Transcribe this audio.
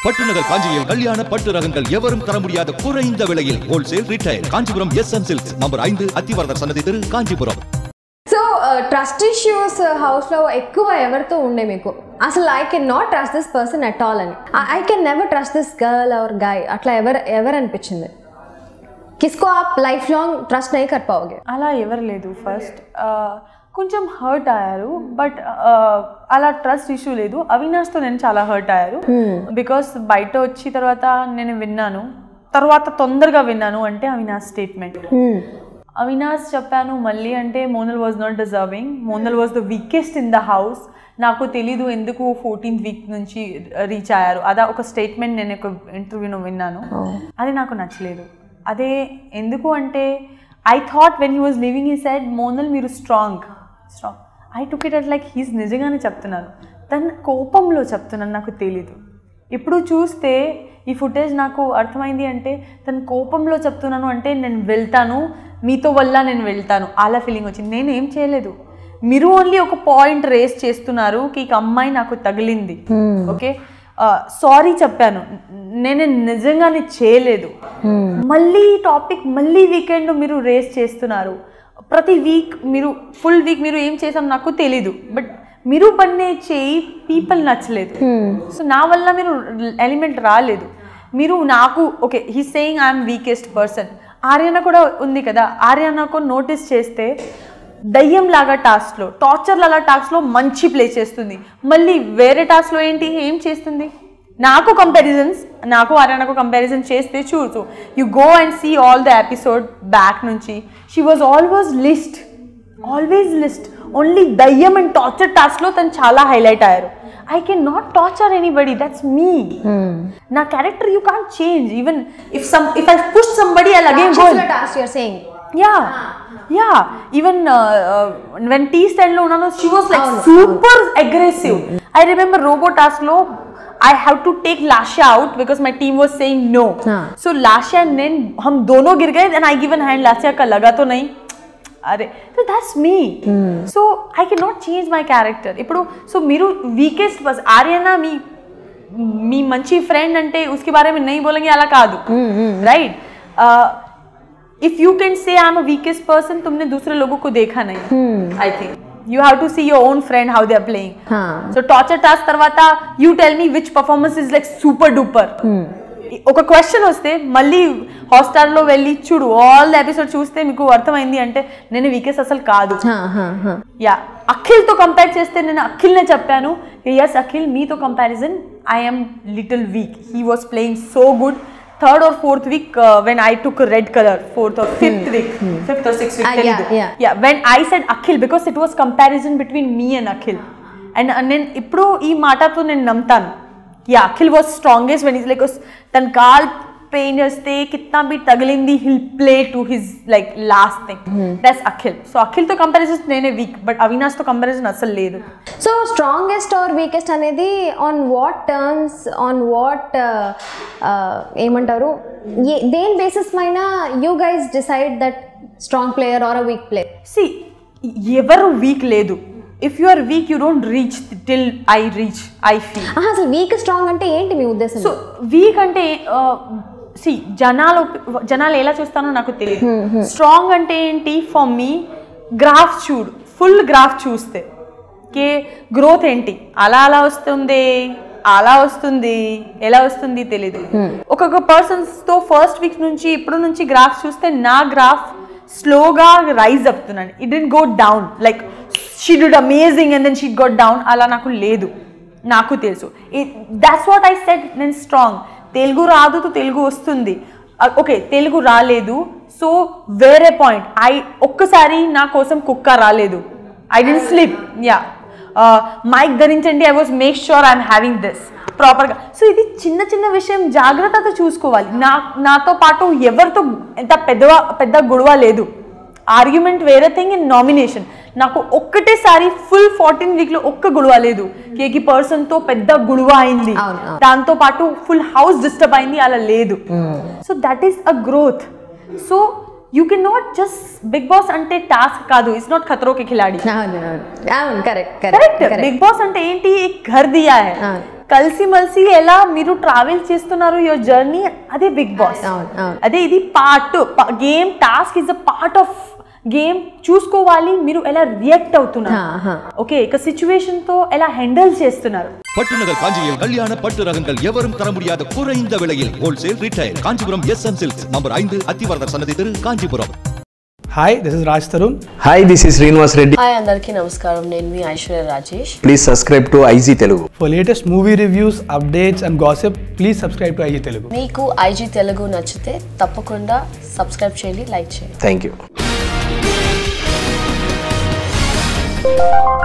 பட்டுநகர் காஞ்சியில் கல்யாண பட்டு ரகங்கள் எவரும் தர முடியாத குறைந்த விலையில் wholesale retail Kanchipuram S M silks number ஐந்து அத்திவரதர் சன்னதி தெரு காஞ்சிபுரம் సో ట్రస్ట్ ఇష్యూస్ హౌస్లో ఎక్కువ ఎవరితో ఉండే మీకు అసలు I can not trust this person at all అని I can never trust this girl or guy అట్లా ఎవరు ఎవరు అనిపించింది కిస్కో ఆప్ లైఫ్ లాంగ్ ట్రస్ట్ నై కర్ పాओगे అలా ఎవరు లేదు ఫస్ట్ కొంచెం హర్ట్ అయ్యారు బట్ అలా ట్రస్ట్ ఇష్యూ లేదు అవినాష్తో నేను చాలా హర్ట్ అయ్యారు బికాస్ బయట వచ్చి తర్వాత నేను విన్నాను తర్వాత తొందరగా విన్నాను అంటే అవినాష్ స్టేట్మెంట్ అవినాష్ చెప్పాను మళ్ళీ అంటే Monal was not deserving Monal was the weakest in the house నాకు తెలీదు ఎందుకు ఫోర్టీన్త్ వీక్ నుంచి రీచ్ అయ్యారు అదా ఒక స్టేట్మెంట్ నేను ఒక ఇంటర్వ్యూలో విన్నాను అది నాకు నచ్చలేదు అదే ఎందుకు అంటే I thought when he was living ఈ సైడ్ మోనల్ మీరు strong strong I took it at like he's నిజంగానే చెప్తున్నాను తన కోపంలో చెప్తున్నాను నాకు తెలీదు ఇప్పుడు చూస్తే ఈ ఫుటేజ్ నాకు అర్థమైంది అంటే తన కోపంలో చెప్తున్నాను అంటే నేను వెళ్తాను మీతో వల్ల నేను వెళ్తాను అలా ఫీలింగ్ వచ్చింది నేను ఏం చేయలేదు మీరు ఓన్లీ ఒక పాయింట్ రేస్ చేస్తున్నారు కి ఈ అమ్మాయి నాకు తగిలింది ఓకే సారీ చెప్పాను నేను నిజంగానే చేయలేదు మళ్ళీ ఈ టాపిక్ మళ్ళీ వీకెండ్ మీరు రేస్ చేస్తున్నారు ప్రతి వీక్ మీరు ఫుల్ వీక్ మీరు ఏం చేసాం నాకు తెలీదు బట్ మీరు పన్నే చేయి పీపుల్ నచ్చలేదు సో నా వల్ల మీరు ఎలిమెంట్ రాలేదు మీరు నాకు okay he saying I'm weakest person Ariyana కూడా ఉంది కదా ఆర్యనకు నోటీస్ చేస్తే దయ్యం లాగా టాస్క్లో టార్చర్ లాగా టాస్క్లో మంచి ప్లే చేస్తుంది మళ్ళీ వేరే టాస్క్లో ఏంటి ఏం చేస్తుంది నాకు కంపారిజన్స్ నాకు ఆర్యనకు కంపారిజన్ చేస్తే చూసు you go and see all the episode back నుంచి she was always list always list only దయ్యం అండ్ టార్చర్ టాస్క్లో తను చాలా హైలైట్ అయ్యారు I can not torture anybody that's me నా character you can't change even if some if I push somebody I again go task you're saying yeah yeah even when టీ స్టైల్లో ఉన్నాను she was like super aggressive I remember robo task లో I have to take Lasya out because my team was saying no हाँ. So लाशा ने हम दोनों गिर गए एंड आई गिवन हैंड लाशा का लगा तो नहीं అరే so that's me so I can not change my character ఇప్పుడు సో మీరు వీకెస్ట్ బస్ ఆర్యనా మీ మీ మంచి ఫ్రెండ్ అంటే उसके बारे में नहीं बोलेंगे అలా కాదు right if you can say I am a weakest person तुमने दूसरे लोगों को देखा नहीं I think you have to see your own friend how they are playing हाँ. సో టార్చర్ టాస్క్ తర్వాత you tell me which performance is like super duper ఒక question వస్తే మళ్ళీ హాట్స్టార్లో వెళ్ళి చూడు ఆల్ ద ఎపిసోడ్ చూస్తే మీకు అర్థమైంది అంటే నేను వీకెస్ట్ అసలు కాదు యా అఖిల్తో కంపేర్ చేస్తే నేను అఖిల్నే చెప్పాను ఎస్ అఖిల్ మీతో comparison I'm little weak he was playing so good third or fourth week when I took red colour fourth or fifth week fifth or sixth Ah, week yeah, తెలీదు yeah. Yeah when I said Akhil because it was comparison between me and Akhil and నేను ఇప్పుడు ఈ మాటతో నేను నమ్ముతాను yeah Akhil was strongest when is like తన call pain చేస్తే కిత్నా బీ తగిలింది he'll play to his like last thing that's Akhil so అఖిల్తో కంపారిజన్ నేనే వీక్ బట్ అవినాష్తో కంపారిజన్ అసలు లేదు సో స్ట్రాంగెస్ట్ ఆర్ వీకెస్ట్ అనేది on what terms on what ఏమంటారు ఏ దేని బేసిస్ పైన you guys decide that strong player or a weak player సి ఎవరు వీక్ లేదు if you are weak you don't reach till I reach I feel అసలు weak strong అంటే ఏంటి మీ ఉద్దేశం సో వీక్ అంటే సి జనాలు జనాలు ఎలా చూస్తానో నాకు తెలియదు స్ట్రాంగ్ అంటే ఏంటి ఫర్ మీ గ్రాఫ్ చూడు ఫుల్ గ్రాఫ్ చూస్తే కే గ్రోత్ ఏంటి అలా అలా వస్తుంది అలా వస్తుంది ఎలా వస్తుంది తెలీదు ఒక్కొక్క పర్సన్స్ తో ఫస్ట్ వీక్ నుంచి ఇప్పుడు నుంచి గ్రాఫ్ చూస్తే నా గ్రాఫ్ స్లోగా రైజ్ అవుతున్నాను it didn't go down like she did amazing and then she got down అలా నాకు లేదు నాకు తెలుసు దాట్స్ వాట్ ఐ సెట్ నేను స్ట్రాంగ్ తెలుగు రాదు తో తెలుగు వస్తుంది ఓకే తెలుగు రాలేదు సో వేరే పాయింట్ ఐ ఒక్కసారి నా కోసం కుక్క రాలేదు I didn't sleep yeah mic ధరించండి I was make sure I'm having this ప్రాపర్గా సో ఇది చిన్న చిన్న విషయం జాగ్రత్తతో చూసుకోవాలి నా నాతో పాటు ఎవరితో ఎంత పెద్ద పెద్ద గొడవ లేదు ఆర్గ్యుమెంట్ వేరే థింగ్ ఇన్ నామినేషన్ నాకు ఒక్కటేసారి ఫుల్ ఫార్టీన్ వీక్ లో ఒక్క గొడవ లేదు కేకి పర్సన్ తో పెద్ద గొడవ అయింది అవును, అవును. దాంతో పాటు ఫుల్ హౌస్ డిస్టర్బ్ అయింది అలా లేదు so that is a growth so you can not just Bigg Boss అంటే టాస్క్ కాదు ఇట్స్ నాట్ ఖతరో కి ఖిలాడి అవును అవును అవును correct correct correct Bigg Boss అంటే ఏంటి एक घर दिया है हाँ. కలిసి మలిసి ఎలా మీరు ట్రావెల్ చేస్తున్నారు యువర్ జర్నీ అదే బిగ్ బాస్ అవును, అవును. అదే ఇది part game task is a part of game చూసుకోవాలి మీరు ఎలా రియాక్ట్ అవుతున్నారు ఆహా. ఓకే ఇక సిచ్యువేషన్ తో ఎలా హ్యాండిల్ చేస్తున్నారు பட்டுநகர் காஞ்சியில் கல்யாண பட்டு ரகங்கள் எவரும் தர முடியாத குறைந்த விலையில் wholesale retail Kanchipuram S M silks number ஐந்து அத்திவரதர் சன்னதி தெரு Kanchipuram hi this is Raj Tarun hi this is Srinivas Reddy hi అందరికీ నమస్కారం నేను మీ Aishwarya Rajesh please subscribe to I G Telugu for latest movie reviews updates and gossip please subscribe to I G Telugu మీకు ఐజీ తెలుగు నచ్చితే తప్పకుండా సబ్స్క్రైబ్ చేయండి లైక్ చేయండి థ్యాంక్ యూ